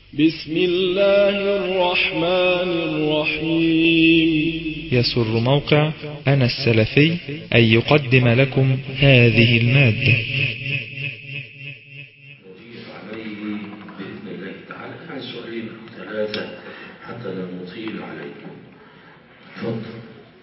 بسم الله الرحمن الرحيم يسر موقع أنا السلفي أن يقدم لكم هذه المادة نضيف عليه بإذن الله تعالى عن سؤالين أو ثلاثة حتى لا نطيل عليكم تفضل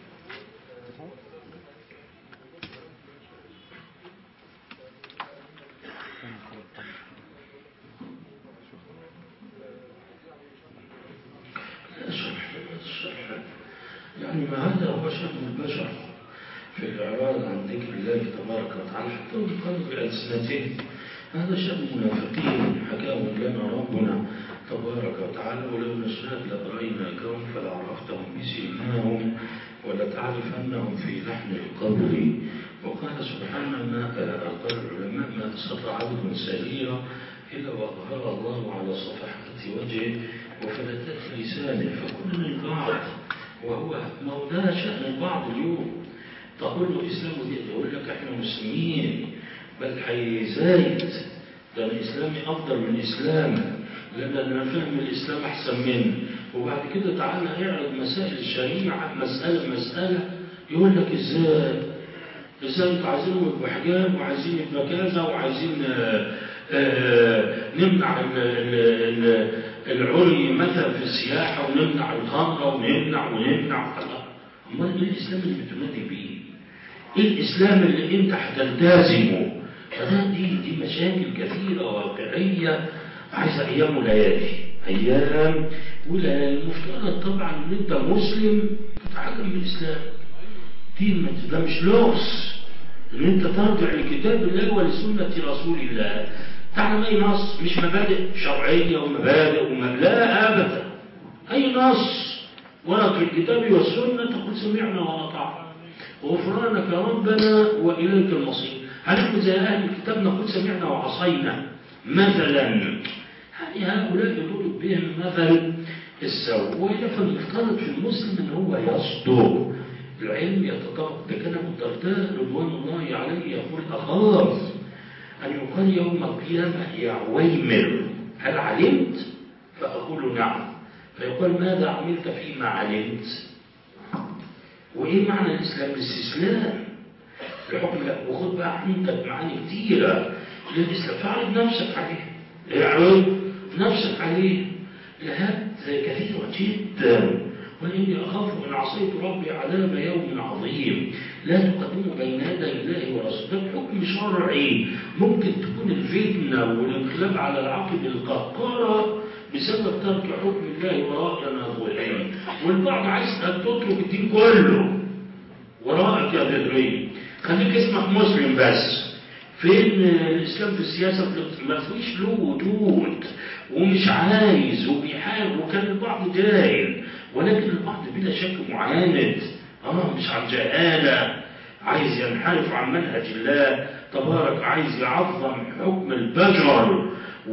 لا شرح الشرح يعني ما هذا هو شأن البشر في الإعراض عن ذكر الله تبارك وتعالى حتى يقال بألسنتهم هذا شأن المنافقين حكاهم لنا ربنا تبارك وتعالى ولو نشاء لأريناكهم فلعرفتهم بسيماهم ولتعرفنهم في لحن القول وقال سبحانه ما قال العلماء ما استطاع عبد سريرا إلا وأظهر الله على صفحة وجهه وفلتات لسانه فكلنا البعض وهو ما هو ده شأن البعض اليوم تقول له إسلام يقول لك إحنا مسلمين بل حيزايد ده أنا إسلامي أفضل من إسلام لأن أنا فاهم الإسلام أحسن منه وبعد كده تعالى اعرض مسائل الشريعة مسألة مسألة يقول لك إزاي إزاي أنتوا عايزين يبقوا حجاب وعايزين يبقى كذا وعايزين آآ آآ نمنع ال ال ال العري مثلا في السياحة ونمنع الخمرة ونمنع ونمنع الله أمال إيه الإسلام اللي بتنادي بيه؟ إيه الإسلام اللي أنت هتلتزمه؟ فده دي دي مشاكل كثيرة واقعية عايزة أيام وليالي أيام وليالي المفترض طبعا إن أنت مسلم تتعلم بالإسلام دي ده مش لغز إن أنت ترجع لكتاب الله ولسنة رسول الله تعلم أي نص مش مبادئ شرعية ومبادئ ومبادئ لا أبدا أي نص ورد في الكتاب والسنة تقول سمعنا وأطعنا غفرانك ربنا وإليك المصير هنقول زي أهل الكتاب نقول سمعنا وعصينا مثلا يعني هؤلاء يضرب بهم مثل السوء وإلا فالمفترض في المسلم أن هو يصدق العلم يتطابق ده كان ابو الدرداء رضوان الله عليه يقول أخاف أن يقال يوم القيامة يا عويمر هل علمت؟ فأقول نعم فيقول ماذا عملت فيما علمت؟ وإيه معنى الإسلام؟ الاستسلام لحكم الله وخد بقى عندك معاني كتيرة للإسلام فاعرض نفسك عليه اعرض نفسك عليه لهات كثيرة جدا وإني أخاف إن عصيت ربي عذاب يوم عظيم لا تقدموا بين يدي الله ورسوله ده حكم شرعي ممكن تكون الفتنة والانقلاب على العقل القهقرة بسبب ترك حكم الله وراء ناظرين والبعض عايز أن تترك الدين كله وراءك يا بدري خليك اسمك مسلم بس فين الإسلام في السياسة ما فيش له وجود ومش عايز وبيحارب وكان البعض جاهل ولكن البعض بلا شك معاند اه مش عن جهالة عايز ينحرف عن منهج الله تبارك عايز يعظم حكم البشر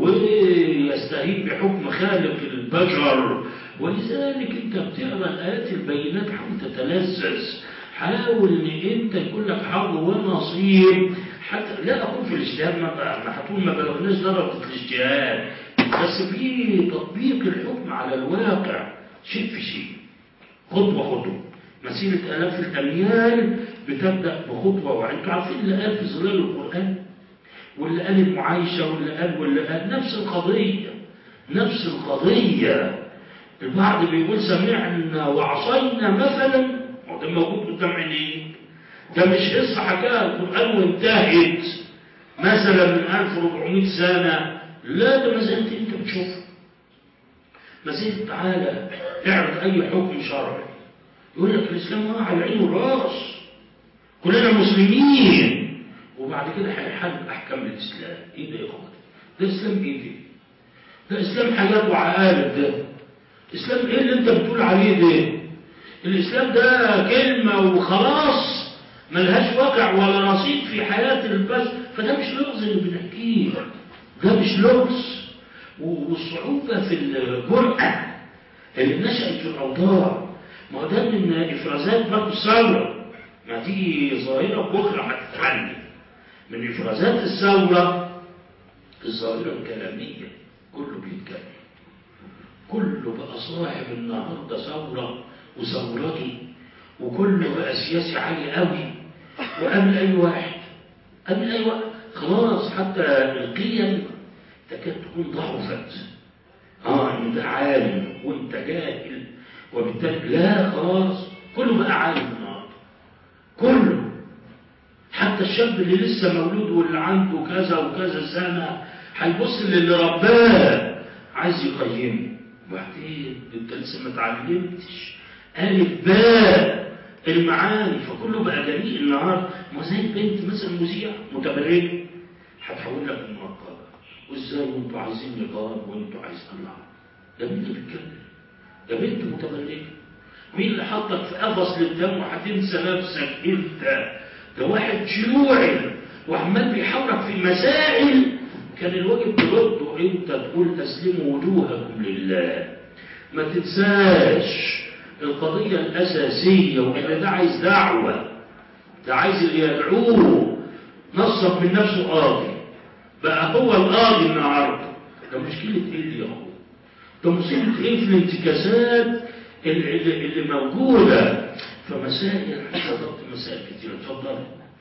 ويستهين بحكم خالق البشر ولذلك انت بتقرا الايات البينات حاول تتلذذ حاول ان انت يكون لك حظ ونصيب حتى لا اقول في الاجتهاد ما هتقول ما بلغناش درجه الاجتهاد بس في تطبيق الحكم على الواقع شيء في شيء خطوه خطوه مسيره الاف الاميال بتبدا بخطوه واحده انتوا عارفين اللي قال في ظلال القران واللي قال المعايشه واللي قال واللي قال نفس القضيه نفس القضيه البعض بيقول سمعنا وعصينا مثلا ده موجود قدام عينيك ده مش قصة حكاها القرآن وانتهت مثلا من 1400 سنة لا ده ما زلت انت بتشوفه ما زلت تعالى اعرض اي حكم شرعي يقول لك الاسلام على العين والراس كلنا مسلمين وبعد كده هيحارب احكام الاسلام ايه ده يا اخوان ده اسلام ايه ده ده اسلام حاجات وعقارب ده اسلام ايه اللي انت بتقول عليه ده الإسلام ده كلمة وخلاص ملهاش واقع ولا نصيب في حياة البشر فده مش لغز اللي بنحكيه ده مش لغز والصعوبة في الجرأة اللي نشأت في الأوضاع ما هو ده من إفرازات برضه الثورة ما تيجي ظاهرة بكرة هتتحل من إفرازات الثورة الظاهرة الكلامية كله بيتكلم كله بقى صاحب النهارده ثوره وثورته وكله بقى سياسي عالي قوي وقبل اي واحد قبل اي واحد خلاص حتى القيم تكاد تكون ضعفت اه ان ده عالم وانت جاهل وبالتالي لا خلاص كله بقى عالم النهارده كله حتى الشاب اللي لسه مولود واللي عنده كذا وكذا سنه هيبص للي رباه عايز يقيمه وبعدين انت لسه ما اتعلمتش الف باء المعاني فكله بقى جريء النهارده ما زي البنت مثلا مذيع متبرجه هتحول لك المنقبه وازاي وانتوا عايزين نقاب وانتوا عايزين الله ده مين اللي بيتكلم ده بنت متبرجه مين اللي حطك في قفص للدم وهتنسى نفسك انت ده واحد شيوعي وعمال بيحاورك في مسائل كان الواجب ترده انت تقول اسلموا وجوهكم لله ما تنساش القضية الأساسية وإن ده عايز دعوة ده عايز اللي يدعوه نصب من نفسه قاضي بقى هو القاضي النهارده ده مشكلة ايه دي يا اخويا ده مصيبة ايه في الانتكاسات اللي, اللي, اللي موجودة فمسائل حضرت مسائل كتير اتفضل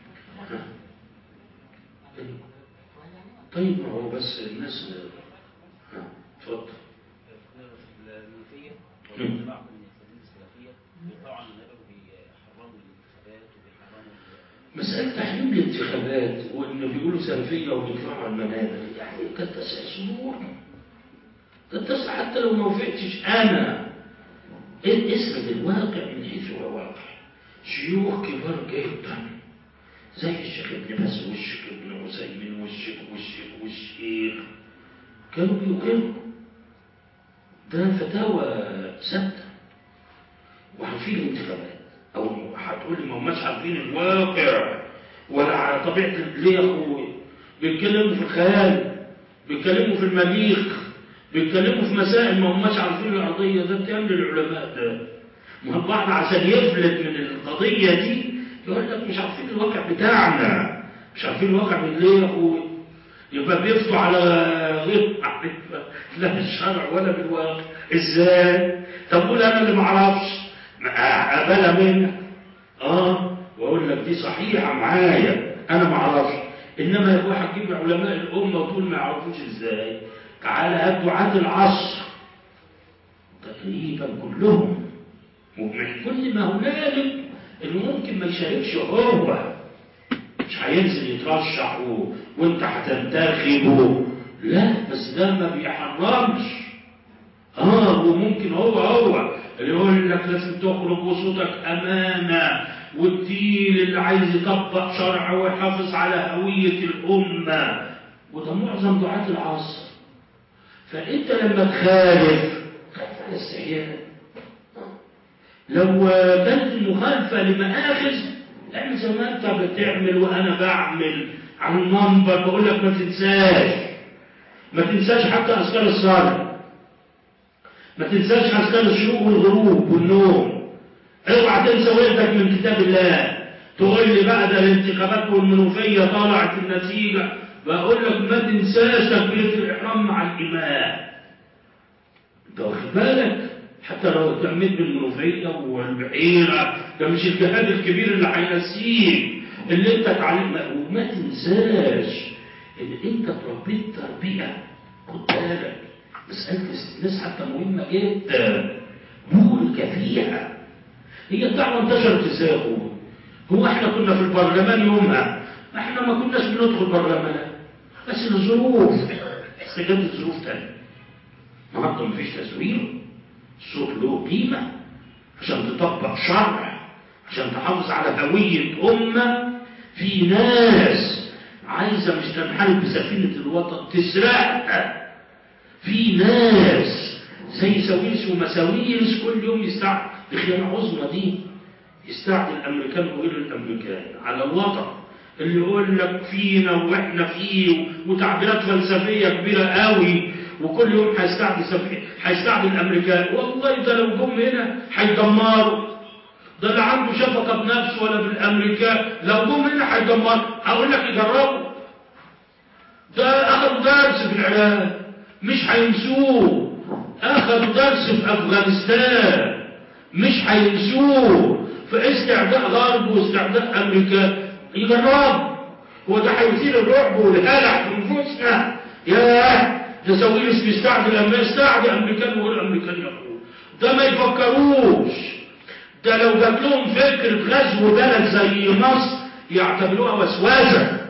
طيب ما هو بس الناس ها اتفضل المنوفية وبعض من السلفية السلفية طبعا نبقوا بيحرموا الانتخابات وبيحرموا مسألة تحريم الانتخابات وإن بيقولوا سلفية وبيدفعوا المنابر يعني قد تسع صدور قد تسع حتى لو ما وافقتش أنا اسرد الواقع من حيث هو واقع شيوخ كبار جدا زي الشيخ ابن باز والشيخ ابن عثيمين والشيخ والشيخ والشيخ كانوا بيقروا ده فتاوى ثابته وعارفين الانتخابات او هتقول لي ما هماش عارفين الواقع ولا على طبيعه ليه يا اخويا بيتكلموا في الخيال بيتكلموا في المريخ بيتكلموا في مسائل ما هماش عارفين القضيه ده بتعمل العلماء ده ما هو البعض عشان يفلت من القضيه دي يقول لك مش عارفين الواقع بتاعنا مش عارفين الواقع من ليه يا اخويا يبقى بيفتوا على غير لا بالشرع ولا بالواقع ازاي طب قول انا اللي ما اعرفش اقبلها منك اه واقول لك دي صحيحه معايا انا ما اعرفش انما يا واحد تجيب علماء الامه وتقول ما يعرفوش ازاي تعالى هات دعاة العصر تقريبا كلهم ومن كل ما هنالك انه ممكن ما يشاركش هو مش هينزل يترشح و... وانت هتنتخبه لا بس ده ما بيحرمش اه وممكن هو هو اللي يقول لك لازم تخرج وصوتك امانه والدين اللي عايز يطبق شرع ويحافظ على هويه الامه وده معظم دعاة العصر فانت لما تخالف خالف على استحياء لو كانت المخالفه لمآخذ اعمل زي ما انت بتعمل وانا بعمل على المنبر بقول لك ما تنساش ما تنساش حتى اذكار الصلاه ما تنساش اذكار الشروق والغروب والنوم اوعى تنسى وردك من كتاب الله تقول لي بقى ده الانتخابات والمنوفيه طلعت النتيجه بقول لك ما تنساش تكبيره الاحرام مع الامام انت واخد بالك حتى لو اهتميت بالمنوفيه والبحيره ده مش الجهاد الكبير اللي هينسيك اللي انت اتعلمت وما تنساش ان انت اتربيت تربيه خد بالك مساله الاستئناس حتى مهمه جدا بورك فيها هي الدعوه انتشرت ازاي يا اخويا؟ هو احنا كنا في البرلمان يومها ما احنا ما كناش بندخل برلمان بس الظروف بس جت ظروف تانية النهارده مفيش تزوير الصوت له قيمة عشان تطبق شرع عشان تحافظ على هوية أمة في ناس عايزة مش تنحرف بسفينة الوطن تسرقها في ناس زي سويس ومساويس كل يوم يستعد الخيانة عظمى دي يستعد الأمريكان وغير الأمريكان على الوطن اللي يقول لك فينا واحنا فيه وتعبيرات فلسفيه كبيره قوي وكل يوم هيستعدي سفيه هيستعدي الامريكان والله ده لو جم هنا هيدمروا ده اللي عنده شفقه بنفسه ولا بالامريكان لو جم هنا هيدمروا هقول لك يجربوا ده اخذوا درس في العراق مش هينسوه اخذ أخذوا درس في أفغانستان مش هينسوه في استعداء غرب واستعداء أمريكا يجرب هو ده هيثير الرعب والهلع في نفوسنا ياه ده سويرس بيستعدي لما يستعدي أمريكان وغير أمريكان يقول ده ما يفكروش ده لو جات لهم فكرة غزو بلد زي مصر يعتبروها وسواسة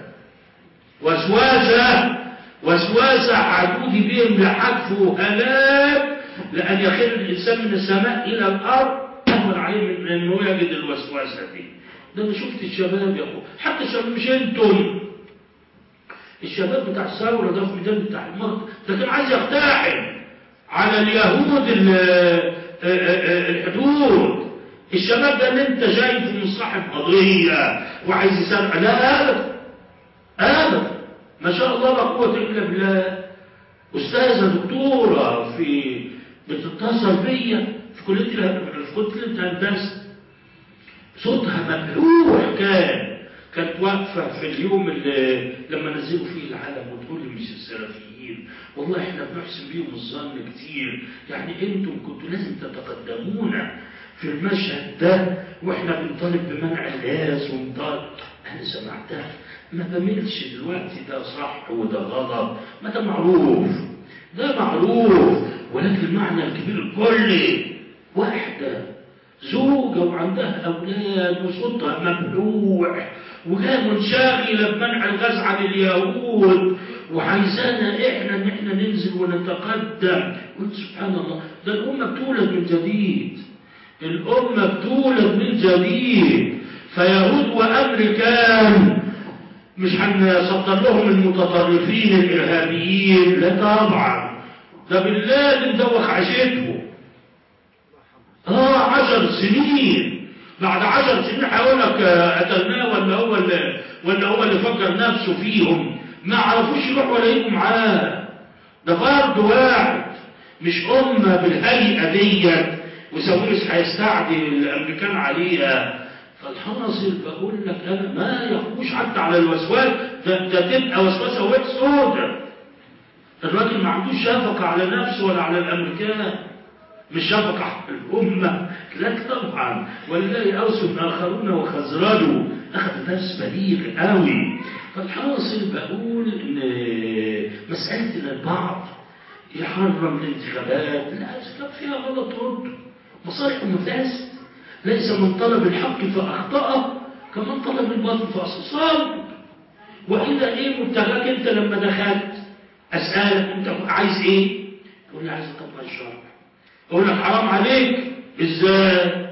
وسواسة وسواسة عدود بهم لحتف وهلاك لأن يخر الإنسان من السماء إلى الأرض أهون عليه من أنه يجد الوسواسة دي ده أنا شفت الشباب يا أخو حتى الشباب مش أنتم الشباب بتاع الثورة ده في ميدان التحرير ده كان عايز يقتحم على اليهود ال- الحدود الشباب ده اللي انت شايفه من صاحب قضية وعايز يسرع لا أبدا أبدا ما شاء الله لا قوة إلا بالله أستاذة دكتورة في بتتصل بيا في كلية اله- في كلية هندسة صوتها مبلوح كان كانت واقفة في اليوم اللي لما نزلوا فيه العلم وتقول لي مش السلفيين والله احنا بنحسن بيهم الظن كتير يعني انتم كنتوا لازم تتقدمونا في المشهد ده واحنا بنطالب بمنع الغاز ونطالب انا سمعتها ما بميلش دلوقتي ده صح وده غلط ما ده معروف ده معروف ولكن المعنى الكبير الكلي واحده زوجة وعندها أولاد وصوتها مبلوع وجاية منشغلة بمنع الغاز عن اليهود وعايزانا إحنا إن إحنا ننزل ونتقدم قلت سبحان الله ده الأمة بتولد من جديد الأمة بتولد من جديد فيهود وأمريكان مش هنصدر لهم المتطرفين الإرهابيين لا طبعا ده بالله ندوخ عشتهم اه عشر سنين بعد عشر سنين هيقول لك آه، قتلناه ولا هو اللي ولا هو اللي فكر نفسه فيهم ما عرفوش يروحوا ولا يجوا معاه ده فرد واحد مش أمة بالهيئة ديت وساويرس هيستعدي الأمريكان عليها فالحاصل بقول لك أنا ما يخوش حتى على الوسواس ده, ده تبقى وسوسة ويب سودة الراجل ما عندوش شفقة على نفسه ولا على الأمريكان مش شفقة على الأمة لا طبعا ولله أوس آخرون وخزرجوا أخذ درس بليغ قوي فالحاصل بقول إن مسألة إن البعض يحرم الانتخابات لا إذا كان فيها غلط رد مصالح ومفاسد ليس من طلب الحق فأخطأه كمن طلب الباطل فأصاب وإذا إيه مبتغاك أنت لما دخلت أسألك أنت عايز إيه؟ تقول لي عايز أطبق الشرع أقول لك حرام عليك إزاي؟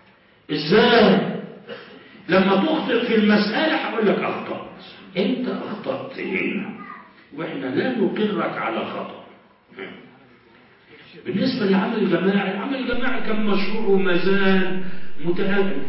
إزاي؟ لما تخطئ في المسألة هقول لك أخطأت أنت أخطأت هنا وإحنا لا نقرك على خطأ بالنسبة للعمل الجماعي العمل الجماعي كان مشروع وما زال متأجل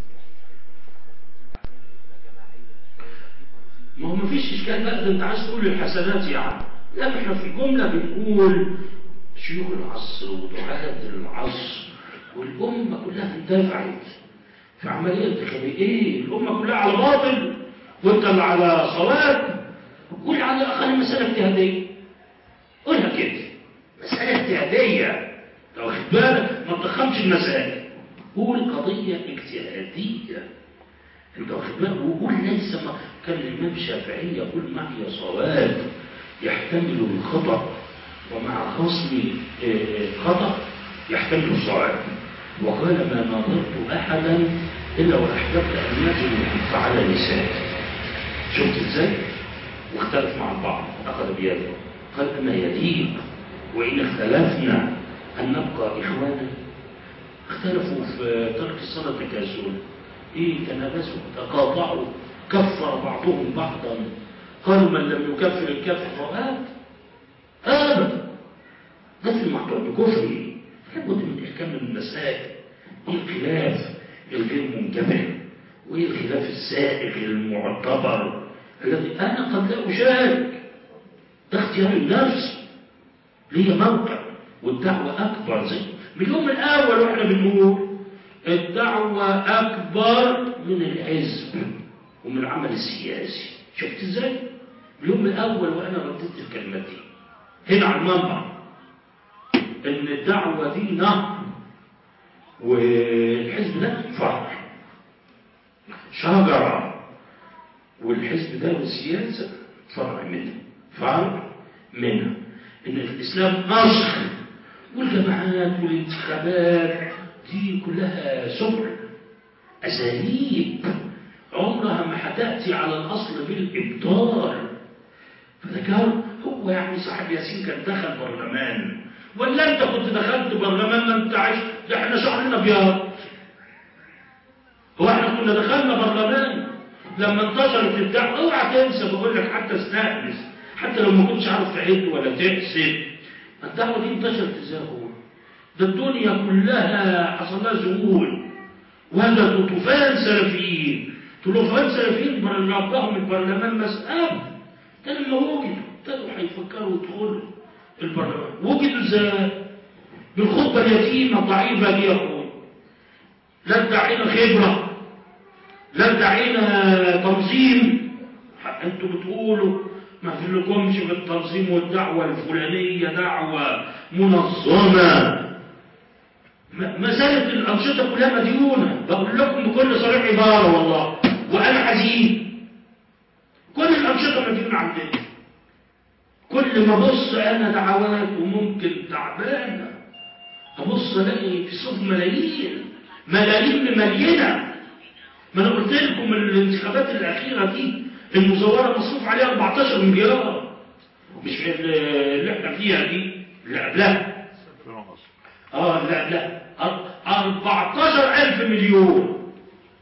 ما هو مفيش إشكال بقى ده أنت عايز تقول الحسنات يعني لا ما احنا في الجملة بنقول شيوخ العصر ودعاة العصر والأمة كلها اندفعت في عملية انتخابية إيه الأمة كلها على باطل وأنت اللي على صواب قول على الأقل مسألة اجتهادية قولها كده مسألة اجتهادية لو واخد بالك ما تضخمش المسائل قول قضية اجتهادية انت واخد بالك وقول ليس ما كان الإمام الشافعي يقول معي صواب يحتمل الخطأ ومع خصمي آه، خطأ يحتمل الصواب وقال ما نظرت أحدا إلا وأحببت أن يجد الحق على لسانه شفت ازاي؟ واختلف مع البعض أخذ بيده قال أما يليق وإن اختلفنا أن نبقى إخوانا اختلفوا في ترك الصلاة تكاسلا إيه تنافسوا تقاطعوا كفر بعضهم بعضا قالوا من لم يكفر الكافر فهات أبدا ده في الموضوع بكفري لابد من إحكام المسائل إيه الخلاف الغير منجبر وإيه الخلاف السائغ المعتبر الذي أنا قد لا أشارك ده اختيار النفس ليه موقع والدعوة أكبر زي من اليوم الأول وإحنا بنقول الدعوة أكبر من الحزب ومن العمل السياسي شفت إزاي؟ اليوم الأول وأنا رديت الكلمة دي هنا على المنبر ان الدعوة دي نهر والحزب ده فرع شجرة والحزب ده والسياسة فرع منها فرع منها ان الاسلام نشر والجماعات والانتخابات دي كلها سبل اساليب عمرها ما هتاتي على الاصل بالابطال فده كان هو يعني صاحب ياسين كان دخل برلمان ولا انت كنت دخلت برلمان ما انت عايش ده احنا شعرنا ابيض هو احنا كنا دخلنا برلمان لما انتشرت الدعوه اوعى تنسى بقول لك حتى استانس حتى لو ما كنتش عارف تعد ولا تحسب الدعوه دي انتشرت ازاي هو ده الدنيا كلها حصل لها ذهول وجدوا طوفان سلفيين طوفان سلفيين ربهم البرلمان مسألة ده لما وجدوا ابتدوا هيفكروا يدخلوا البرلمان وجدوا ازاي بالخطبه اليتيمه الضعيفه دي يا اخوي لا ادعينا خبره لا ادعينا تنظيم انتوا بتقولوا ما في لكمش في التنظيم والدعوه الفلانيه دعوه منظمه مسألة الأنشطة كلها مديونة بقول لكم بكل صريح عبارة والله وأنا حزين كل الأنشطة مديونة عندنا كل ما أبص أنا دعوات وممكن تعبانة أبص ألاقي في صف ملايين ملايين مليانة ما أنا قلت لكم الانتخابات الأخيرة دي المزورة مصروف عليها 14 مليار مش اللي احنا فيها دي اللي قبلها اه لا لا 14 ألف مليون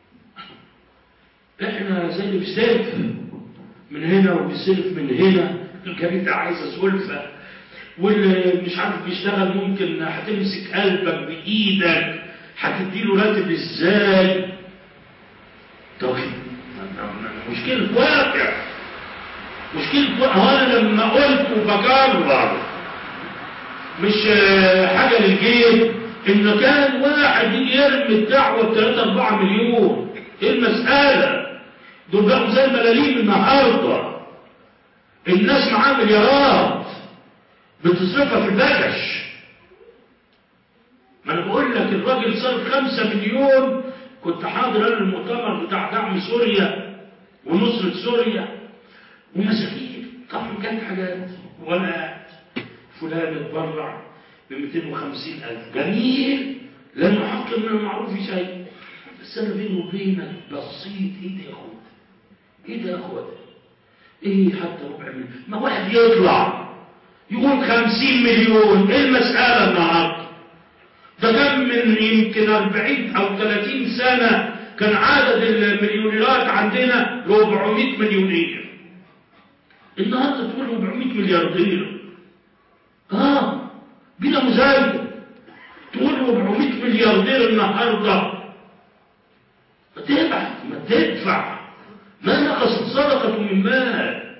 احنا زي اللي بيستلف من هنا وبيستلف من هنا الجريدة عايزة سلفة واللي مش عارف بيشتغل ممكن هتمسك قلبك بإيدك هتديله راتب ازاي توحيد مشكلة واقع مشكلة واقع انا لما قلت وبكرر مش حاجة للجيب إن كان واحد يجي يرمي الدعوة ب 3 4 مليون إيه المسألة؟ دول بقوا زي الملاليم النهارده الناس معاها مليارات بتصرفها في البكش ما أنا بقول لك الراجل صرف 5 مليون كنت حاضر أنا المؤتمر بتاع دعم سوريا ونصرة سوريا ومساكين طبعا كانت حاجات وأنا فلان اتبرع ب 250 ألف جميل لن نحقق من المعروف شيء بس أنا بيني وبينك بسيط إيه ده يا أخوات إيه ده يا أخوات إيه حتى ربع مليون ما واحد يطلع يقول 50 مليون إيه المسألة النهارده ده كان من يمكن 40 أو 30 سنة كان عدد المليونيرات عندنا 400 مليونير النهارده تقول 400 ملياردير اه بلا مزايدة تقول 400 ملياردير النهاردة ما تبعت ما تدفع ما نقصت صدقة من مال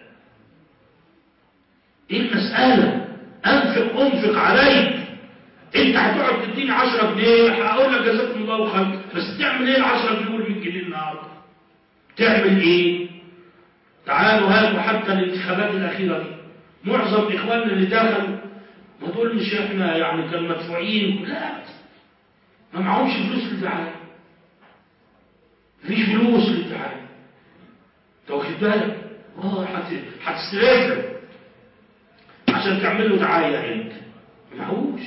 ايه المسألة انفق انفق عليك انت هتقعد تديني 10 جنيه هقول لك جزاكم الله خير بس تعمل ايه ال 10 جنيه وال 100 جنيه النهارده تعمل ايه تعالوا هاتوا حتى الانتخابات الاخيره دي معظم اخواننا اللي دخلوا ما دول مش احنا يعني كانوا مدفوعين لا ما معهمش فلوس للدعايه مفيش فلوس للدعايه انت واخد بالك اه هتستلف له عشان تعمل له دعايه انت ما معهوش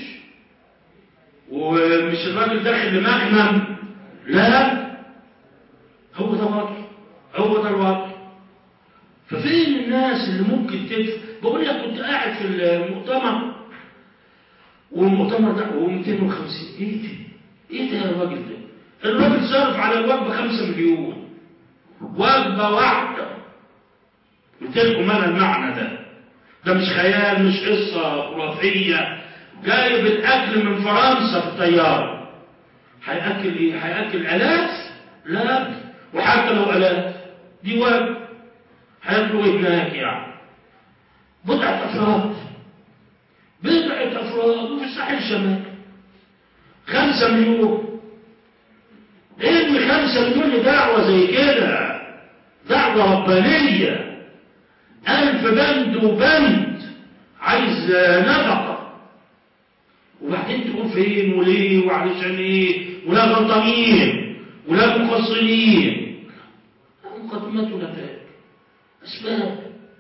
ومش الراجل داخل لمكنم لا هو ده الواقع هو ده الواقع ففين الناس اللي ممكن تدفع بقول لك كنت قاعد في المؤتمر والمؤتمر ده هو 250 ايه ده؟ ايه ده يا الراجل ده؟ الراجل صرف على الوجبه 5 مليون وجبه واحده قلت لكم انا المعنى ده ده مش خيال مش قصه خرافيه جايب الاكل من فرنسا في الطياره هياكل ايه؟ هياكل الاف؟ لا وحتى لو الاف دي وجبه هياكلوا ايه هناك يعني؟ بضعه افراد بضعة أفراد وفي الساحل الشمالي خمسة مليون إيه اللي خمسة مليون لدعوة زي كده دعوة ربانية ألف بند وبند عايز نفقة وبعدين تقول فين وليه وعلشان ايه ولا غلطانين ولا مقصرين مقدمات ونتائج اسباب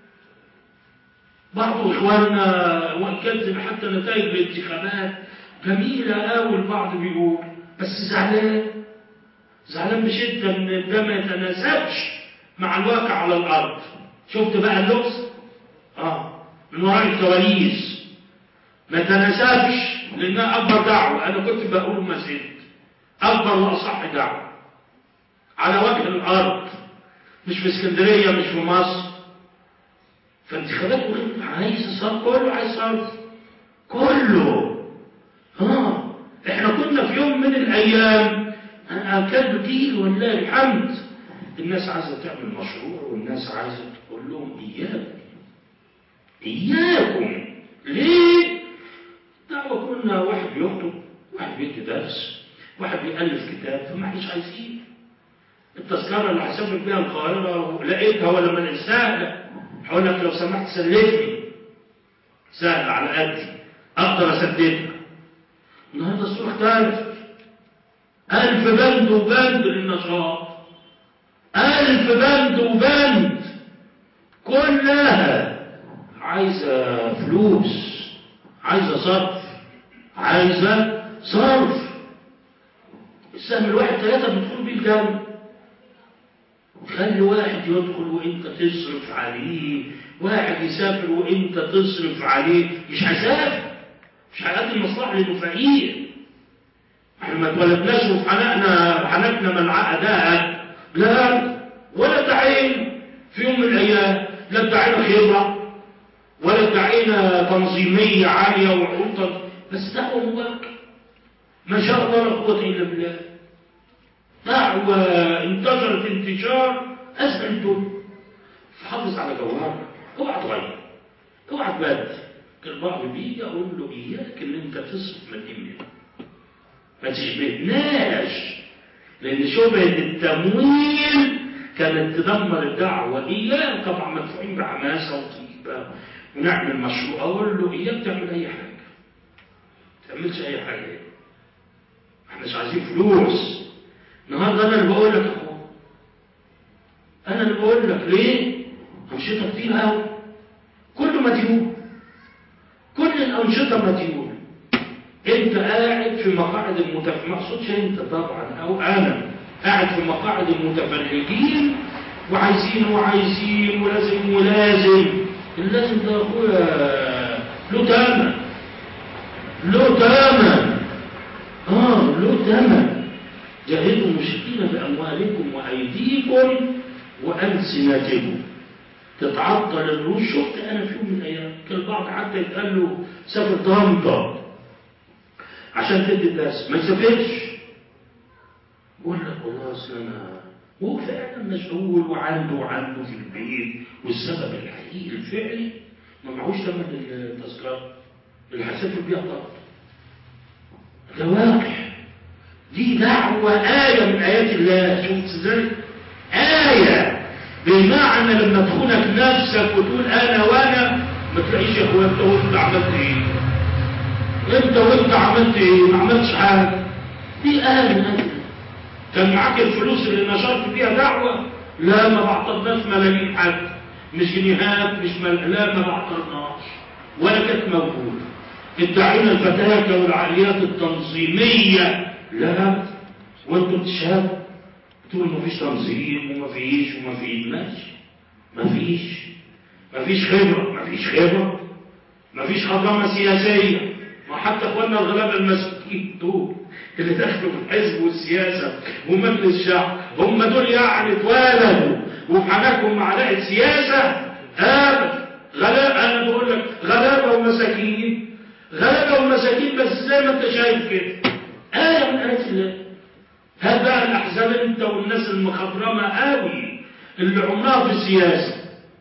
بعض اخواننا وكذب حتى نتائج الانتخابات جميله قوي البعض بيقول بس زعلان زعلان بشده ان ده ما يتناسبش مع الواقع على الارض شفت بقى اللغز اه من وراء الكواليس ما تناسبش لانها اكبر دعوه انا كنت بقول ما زلت اكبر واصح دعوه على وجه الارض مش في اسكندريه مش في مصر فانتخابات عايز صرف كله عايز صرف كله اه احنا كنا في يوم من الايام كان بتيجي ولله الحمد الناس عايزه تعمل مشروع والناس عايزه تقول لهم اياكم اياكم ليه دعوه كنا واحد بيخطب واحد بيدي درس واحد بيألف كتاب فما احناش عايزين التذكره اللي هسافر بيها القاهره لقيتها ولا ما انساها هقول لك لو سمحت سلفني سهل على قدي اقدر اسددها النهارده الصوره اختلفت ألف بند وبند للنشاط ألف بند وبند كلها عايزة فلوس عايزة صرف عايزة صرف السهم الواحد ثلاثة بتدخل بيه الجنة خلي واحد يدخل وانت تصرف عليه واحد يسافر وانت تصرف عليه مش هيسافر مش هيقدم مصلحة لانه فقير احنا ما اتولدناش وفي حنقنا حنكنا ملعقة دهب لا ولا ادعينا في يوم من الايام لا ادعينا خبرة ولا ادعينا تنظيمية عالية وعقول بس دعوة مباركة ما شاء الله لا قوة الا بالله دعوة انتشرت انتشار اسهل الدنيا فحافظ على جوهرك اوعى تغير اوعى تبدل البعض بيجي اقول له اياك ان انت تصرف من مني ما تشبهناش لان شبهه التمويل كانت تدمر الدعوه اياه طبعا مدفوعين بحماسه وطيبه ونعمل مشروع اقول له اياك تعمل اي حاجه ما تعملش اي حاجه احنا مش عايزين فلوس النهارده انا اللي بقول لك اخو انا اللي بقول لك ليه انشطه كتير قوي كله مديون كل الانشطه مديونه انت قاعد في مقاعد المتف ما اقصدش انت طبعا او انا قاعد في مقاعد المتفرجين وعايزين وعايزين ولازم ولازم اللازم ده يا اخويا له تمن له تمن اه له تمن جاهدوا المشركين باموالكم وايديكم والسنتكم تتعطل الروس شفت انا في يوم من الايام كان البعض حتى يتقال له سافر طنطا عشان تدي الدرس ما يسافرش بقول لك والله اصل انا هو فعلا مشغول وعنده وعنده في البيت والسبب الحقيقي الفعلي ما معهوش ثمن التذكره اللي هيسافر بيها طنطا ده واقع دي دعوة آية من آيات الله شفت ازاي؟ آية بمعنى لما تخونك نفسك وتقول انا وانا ما تلاقيش يا اخويا انت وانت عملت ايه انت وانت عملت ايه ما عملتش حاجه دي آية من آيات كان معاك الفلوس اللي نشرت بيها دعوة لا ما بعطرناش ملايين حد مش جنيهات مش مل... لا ما بعطرناش ولا كانت موجودة ادعينا الفتاكة والعاليات التنظيمية لا وانتم بتشهدوا تقول مفيش تنظيم ومفيش ومفيش ماشي مفيش مفيش خبرة مفيش خبرة مفيش خضامة سياسية ما حتى اخواننا الغلابة المسؤولين دول اللي دخلوا في الحزب والسياسة ومجلس الشعب هم دول يعني اتولدوا وحناكم معلقة سياسة ابدا غلابة انا بقول لك غلابة ومساكين غلابة ومساكين بس زي ما انت شايف كده آية من آيات الله هات بقى الأحزاب أنت والناس المخضرمة قوي اللي عمرها في السياسة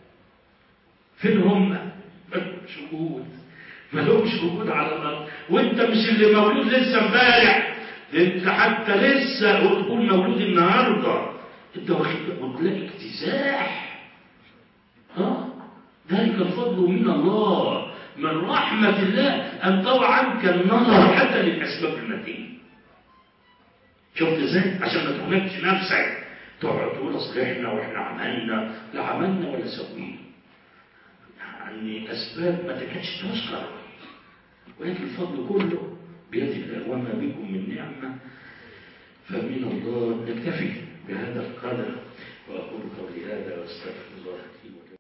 فين هم؟ مش وجود ما لهمش وجود على الأرض وأنت مش اللي مولود لسه امبارح أنت حتى لسه وتقول مولود النهارده أنت واخد وتلاقي اكتساح ها ذلك الفضل من الله من رحمة الله أن طوى عنك النظر حتى للأسباب المادية شفت ازاي؟ عشان ما تهلكش نفسك تقعد تقول اصل احنا واحنا عملنا لا عملنا ولا سوينا يعني اسباب ما تكادش تذكر ولكن الفضل كله بيد الله وما بكم من نعمه فمن الله نكتفي بهذا القدر واقول قولي هذا واستغفر الله